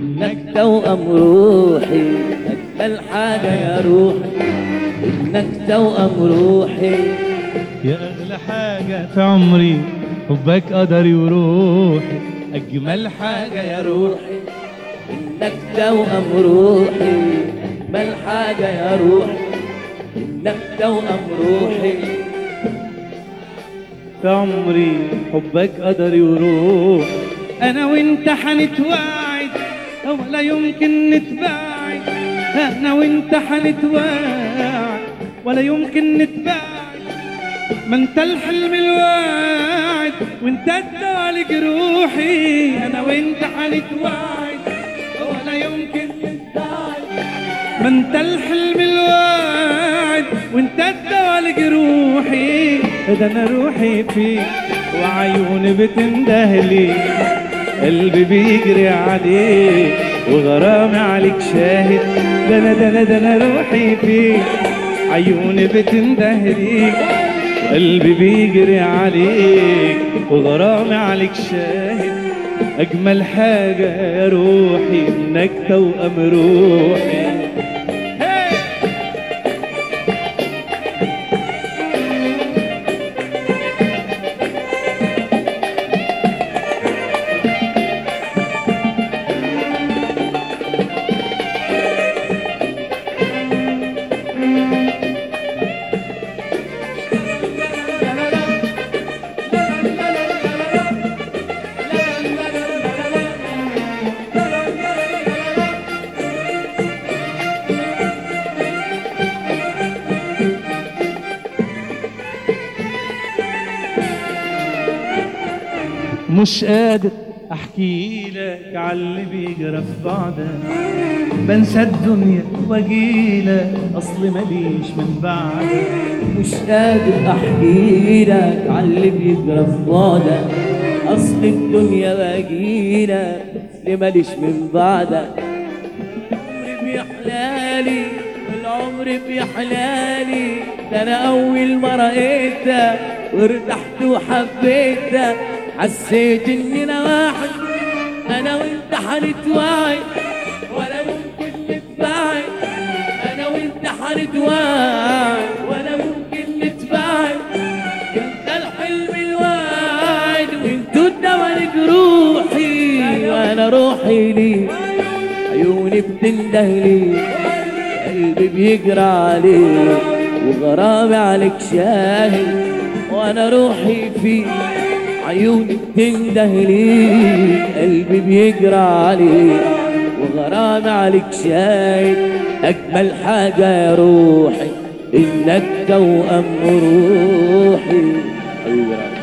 انك توأم روحي اجمل حاجة يا روحي انك توأم روحي يا أغلى حاجة في عمري حبك قدري وروحي أجمل حاجة يا روحي انك توأم روحي اجمل حاجة يا روحي انك توأم روحي في عمري حبك قدري وروحي أنا وأنت حنتواعد ولا يمكن نتباعد أنا وأنت حنتواعد ولا يمكن نتباعد ما أنت الحلم الواعد وأنت الدواء لجروحي أنا وأنت حنتواعد ولا يمكن نتباعد ما أنت الحلم الواعد وأنت الدواء لجروحي ده أنا روحي فيك وعيوني بتندهلي قلبي بيجري عليك وغرامي عليك شاهد ده انا ده انا ده انا روحي فيك عيوني بتندهلي وقلبي بيجري عليك وغرامي عليك شاهد اجمل حاجه يا روحي انك توأم روحي مش قادر احكي لك على اللي بيجرى في بعدك بنسى الدنيا واجيلك اصل ماليش من بعدك مش قادر احكي لك على اللي بيجرى في بعدك اصل الدنيا باجيلك اللي ماليش من بعدك العمر بيحلالي العمر بيحلالي ده انا اول ما رأيتك وارتحت وحبيتك حسيت اني انا واحد انا وانت هنتواعد ولا ممكن نتباعد انا وانت هنتواعد ولا ممكن نتباعد انت الحلم الواعد وانتو الدواء لجروحي وانا روحي ليك عيوني بتنده ليك قلبي بيجرى عليك وغرامي عليك شاهد وانا روحي فيك عيوني بتنده ليك قلبي بيجرى عليك وغرامي عليك شاهد اجمل حاجه يا روحي انك توأم روحي ايوه